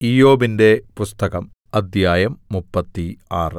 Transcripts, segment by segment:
ഇയ്യോബിന്റെ പുസ്തകം അദ്ധ്യായം മുപ്പത്തി ആറ്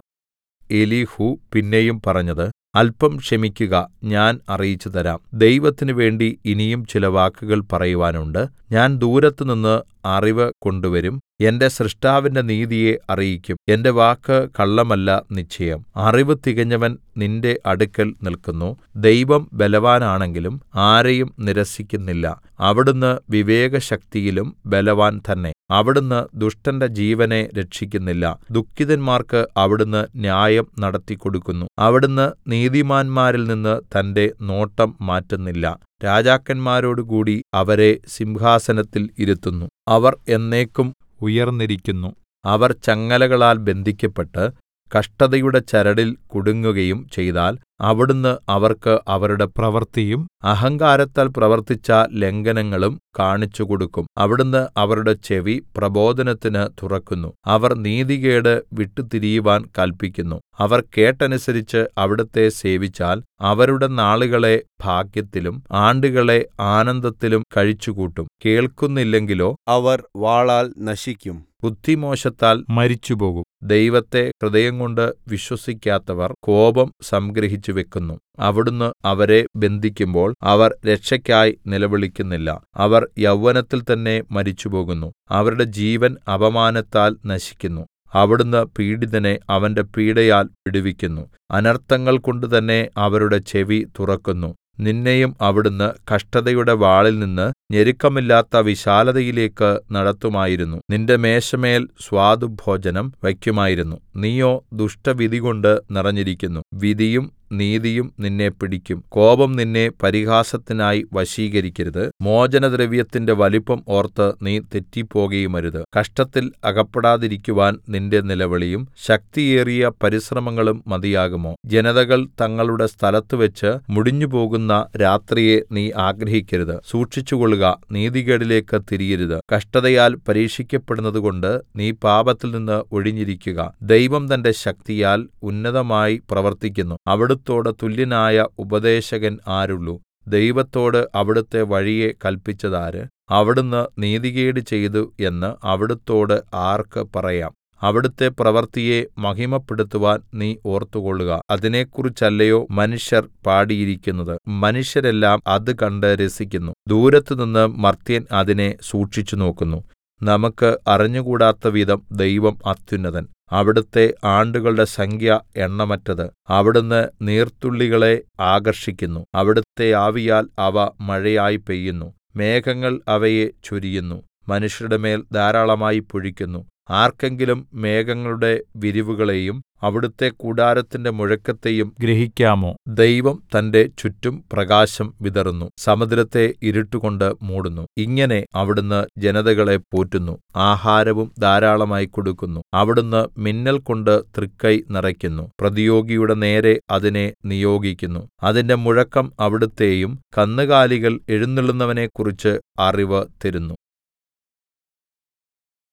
എലീഹൂ പിന്നെയും പറഞ്ഞത് അല്പം ക്ഷമിക്കുക ഞാൻ അറിയിച്ചുതരാം ദൈവത്തിന് വേണ്ടി ഇനിയും ചില വാക്കുകൾ പറയുവാനുണ്ട് ഞാൻ ദൂരത്തുനിന്ന് അറിവ് കൊണ്ടുവരും എന്റെ സ്രഷ്ടാവിന്റെ നീതിയെ അറിയിക്കും എന്റെ വാക്ക് കള്ളമല്ല നിശ്ചയം അറിവ് തികഞ്ഞവൻ നിന്റെ അടുക്കൽ നില്ക്കുന്നു ദൈവം ബലവാനാണെങ്കിലും ആരെയും നിരസിക്കുന്നില്ല അവിടുന്ന് വിവേകശക്തിയിലും ബലവാൻ തന്നെ അവിടുന്ന് ദുഷ്ടന്റെ ജീവനെ രക്ഷിക്കുന്നില്ല ദുഃഖിതന്മാർക്ക് അവിടുന്ന് ന്യായം നടത്തിക്കൊടുക്കുന്നു അവിടുന്ന് നീതിമാന്മാരിൽ നിന്ന് തന്റെ നോട്ടം മാറ്റുന്നില്ല രാജാക്കന്മാരോടുകൂടി അവരെ സിംഹാസനത്തിൽ ഇരുത്തുന്നു അവർ എന്നേക്കും ഉയർന്നിരിക്കുന്നു അവർ ചങ്ങലകളാൽ ബന്ധിക്കപ്പെട്ട് കഷ്ടതയുടെ ചരടിൽ കുടുങ്ങുകയും ചെയ്താൽ അവിടുന്ന് അവർക്ക് അവരുടെ പ്രവൃത്തിയും അഹങ്കാരത്താൽ പ്രവർത്തിച്ച ലംഘനങ്ങളും കാണിച്ചുകൊടുക്കും അവിടുന്ന് അവരുടെ ചെവി പ്രബോധനത്തിന് തുറക്കുന്നു അവർ നീതികേട് വിട്ടുതിരിയുവാൻ കല്പിക്കുന്നു അവർ കേട്ടനുസരിച്ച് അവിടുത്തെ സേവിച്ചാൽ അവരുടെ നാളുകളെ ഭാഗ്യത്തിലും ആണ്ടുകളെ ആനന്ദത്തിലും കഴിച്ചുകൂട്ടും കേൾക്കുന്നില്ലെങ്കിലോ അവർ വാളാൽ നശിക്കും ബുദ്ധിമോശത്താൽ മരിച്ചുപോകും ദൈവത്തെ ഹൃദയംകൊണ്ട് വിശ്വസിക്കാത്തവർ കോപം സംഗ്രഹിച്ചു വെക്കുന്നു അവിടുന്ന് അവരെ ബന്ധിക്കുമ്പോൾ അവർ രക്ഷയ്ക്കായി നിലവിളിക്കുന്നില്ല അവർ യൗവനത്തിൽ തന്നെ മരിച്ചുപോകുന്നു അവരുടെ ജീവൻ അപമാനത്താൽ നശിക്കുന്നു അവിടുന്ന് പീഡിതനെ അവന്റെ പീഡയാൽ വിടുവിക്കുന്നു അനർത്ഥങ്ങൾ കൊണ്ട് തന്നെ അവരുടെ ചെവി തുറക്കുന്നു നിന്നെയും അവിടുന്ന് കഷ്ടതയുടെ വാളിൽനിന്ന് ഞെരുക്കമില്ലാത്ത വിശാലതയിലേക്ക് നടത്തുമായിരുന്നു നിന്റെ മേശമേൽ സ്വാദുഭോജനം വയ്ക്കുമായിരുന്നു നീയോ ദുഷ്ടവിധികൊണ്ട് നിറഞ്ഞിരിക്കുന്നു വിധിയും നീതിയും നിന്നെ പിടിക്കും കോപം നിന്നെ പരിഹാസത്തിനായി വശീകരിക്കരുത് മോചനദ്രവ്യത്തിന്റെ വലിപ്പം ഓർത്ത് നീ തെറ്റിപ്പോകുകയുമരുത് കഷ്ടത്തിൽ അകപ്പെടാതിരിക്കുവാൻ നിന്റെ നിലവിളിയും ശക്തിയേറിയ പരിശ്രമങ്ങളും മതിയാകുമോ ജനതകൾ തങ്ങളുടെ സ്ഥലത്തുവെച്ച് മുടിഞ്ഞുപോകുന്ന രാത്രിയെ നീ ആഗ്രഹിക്കരുത് സൂക്ഷിച്ചുകൊള്ളുക നീതികേടിലേക്ക് തിരിയരുത് കഷ്ടതയാൽ പരീക്ഷിക്കപ്പെടുന്നതുകൊണ്ട് നീ പാപത്തിൽ നിന്ന് ഒഴിഞ്ഞിരിക്കുക ദൈവം തന്റെ ശക്തിയാൽ ഉന്നതമായി പ്രവർത്തിക്കുന്നു അവിടുത്തോട് തുല്യനായ ഉപദേശകൻ ആരുള്ളു ദൈവത്തോട് അവിടുത്തെ വഴിയെ കല്പിച്ചതാര് അവിടുന്ന് നീതികേട് ചെയ്തു എന്ന് അവിടുത്തോട് ആർക്ക് പറയാം അവിടുത്തെ പ്രവൃത്തിയെ മഹിമപ്പെടുത്തുവാൻ നീ ഓർത്തുകൊള്ളുക അതിനെക്കുറിച്ചല്ലയോ മനുഷ്യർ പാടിയിരിക്കുന്നത് മനുഷ്യരെല്ലാം അത് കണ്ട് രസിക്കുന്നു ദൂരത്തുനിന്ന് മർത്യൻ അതിനെ സൂക്ഷിച്ചു നോക്കുന്നു നമുക്ക് അറിഞ്ഞുകൂടാത്ത വിധം ദൈവം അത്യുന്നതൻ അവിടുത്തെ ആണ്ടുകളുടെ സംഖ്യ എണ്ണമറ്റത് അവിടുന്ന് നീർത്തുള്ളികളെ ആകർഷിക്കുന്നു അവിടുത്തെ ആവിയാൽ അവ മഴയായി പെയ്യുന്നു മേഘങ്ങൾ അവയെ ചൊരിയുന്നു മനുഷ്യരുടെ മേൽ ധാരാളമായി പൊഴിക്കുന്നു ആർക്കെങ്കിലും മേഘങ്ങളുടെ വിരിവുകളെയും അവിടുത്തെ കൂടാരത്തിന്റെ മുഴക്കത്തെയും ഗ്രഹിക്കാമോ ദൈവം തന്റെ ചുറ്റും പ്രകാശം വിതറുന്നു സമുദ്രത്തെ ഇരുട്ടുകൊണ്ട് മൂടുന്നു ഇങ്ങനെ അവിടുന്ന് ജനതകളെ പോറ്റുന്നു ആഹാരവും ധാരാളമായി കൊടുക്കുന്നു അവിടുന്ന് മിന്നൽ കൊണ്ട് തൃക്കൈ നിറയ്ക്കുന്നു പ്രതിയോഗിയുടെ നേരെ അതിനെ നിയോഗിക്കുന്നു അതിന്റെ മുഴക്കം അവിടുത്തെയും കന്നുകാലികൾ എഴുന്നള്ളുന്നവനെക്കുറിച്ച് അറിവ് തരുന്നു